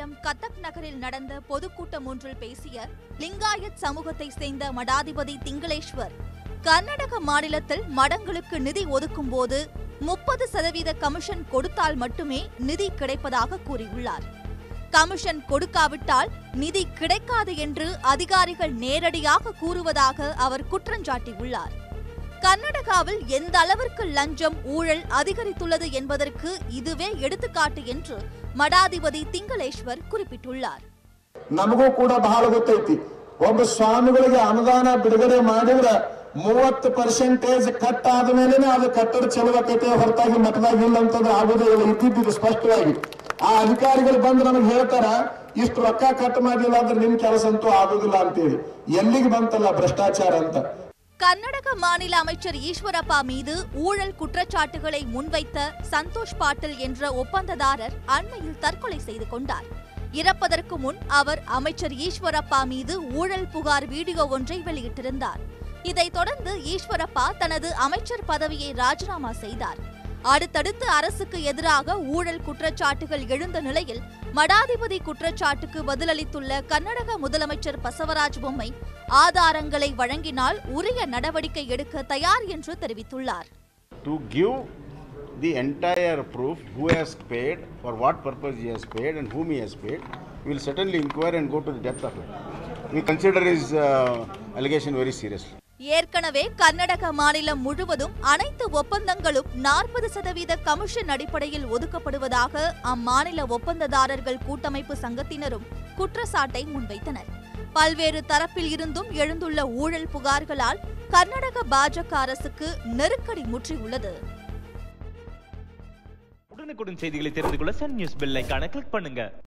மாநிலம் கத்தக் நகரில் நடந்த பொதுக்கூட்டம் ஒன்றில் பேசிய லிங்காயத் சமூகத்தை சேர்ந்த மடாதிபதி திங்களேஸ்வர் கர்நாடக மாநிலத்தில் மடங்களுக்கு நிதி ஒதுக்கும் போது முப்பது சதவீத கமிஷன் கொடுத்தால் மட்டுமே நிதி கிடைப்பதாக கூறியுள்ளார் கமிஷன் கொடுக்காவிட்டால் நிதி கிடைக்காது என்று அதிகாரிகள் நேரடியாக கூறுவதாக அவர் குற்றஞ்சாட்டியுள்ளார் கர்நாடகாவில் எந்த அளவிற்கு லஞ்சம் ஊழல் அதிகரித்துள்ளது என்பதற்கு இதுவே எடுத்துக்காட்டு என்று மடாதிபதி திங்களேஸ்வர் குறிப்பிட்டுள்ளார் ನಮಗೂ ಕೂಡ ಬಹಳ ಗೊತ್ತೈತಿ ಒಬ್ಬ ಸ್ವಾಮಿಗಳಿಗೆ ಅನುದಾನ ಬಿಡುಗಡೆ ಮಾಡಿದ್ರ ಮೂವತ್ತು ಪರ್ಸೆಂಟೇಜ್ ಕಟ್ ಆದ್ಮೇಲೆ ಅದು ಕಟ್ಟಡ ಚಲುವಾಕೈತೆ ಹೊರತಾಗಿ ಮಠದಾಗ ಇಲ್ಲ ಅಂತಂದ್ರೆ ಆಗುದೇ ಇಲ್ಲ ಇದ್ದಿದ್ದು ಸ್ಪಷ್ಟವಾಗಿ ಆ ಅಧಿಕಾರಿಗಳು ಬಂದು ನಮಗೆ ಹೇಳ್ತಾರ ಇಷ್ಟು ರೊಕ್ಕ ಕಟ್ ಮಾಡಿಲ್ಲ ಅಂದ್ರೆ ನಿಮ್ ಕೆಲಸ ಅಂತೂ ಆಗುದಿಲ್ಲ ಅಂತೇಳಿ ಎಲ್ಲಿಗೆ ಬಂತಲ್ಲ ಭ್ರಷ್ಟಾಚಾರ ಅಂತ கர்நாடக மாநில அமைச்சர் ஈஸ்வரப்பா மீது ஊழல் குற்றச்சாட்டுகளை முன்வைத்த சந்தோஷ் பாட்டில் என்ற ஒப்பந்ததாரர் அண்மையில் தற்கொலை செய்து கொண்டார் இறப்பதற்கு முன் அவர் அமைச்சர் ஈஸ்வரப்பா மீது ஊழல் புகார் வீடியோ ஒன்றை வெளியிட்டிருந்தார் இதைத் தொடர்ந்து ஈஸ்வரப்பா தனது அமைச்சர் பதவியை ராஜினாமா செய்தார் அடுத்தடுத்து அரசுக்கு எதிராக ஊழல் குற்றச்சாட்டுகள் எழுந்த நிலையில் மடாதிபதி குற்றச்சாட்டுக்கு பதிலளித்துள்ள கர்நாடக முதலமைச்சர் பசவராஜ் பொம்மை ஆதாரங்களை வழங்கினால் உரிய நடவடிக்கை எடுக்க தயார் என்று தெரிவித்துள்ளார் to give the entire proof who has paid, for what purpose he has paid, and whom he has paid. We will certainly inquire and go to the depth of it. We consider his uh, allegation very seriously. ஏற்கனவே கர்நாடக மாநிலம் முழுவதும் அனைத்து ஒப்பந்தங்களும் நாற்பது சதவீத commission அடிப்படையில் ஒதுக்கப்படுவதாக அம்மாநில ஒப்பந்ததாரர்கள் கூட்டமைப்பு சங்கத்தினரும் குற்றச்சாட்டை முன்வைத்தனர் பல்வேறு தரப்பில் இருந்தும் எழுந்துள்ள ஊழல் புகார்களால் கர்நாடக பாஜக அரசுக்கு நெருக்கடி முற்றியுள்ளது உடனுக்குடன் செய்திகளை தெரிந்து கொள்ள சன் நியூஸ் பெல் ஐகானை கிளிக் பண்ணுங்க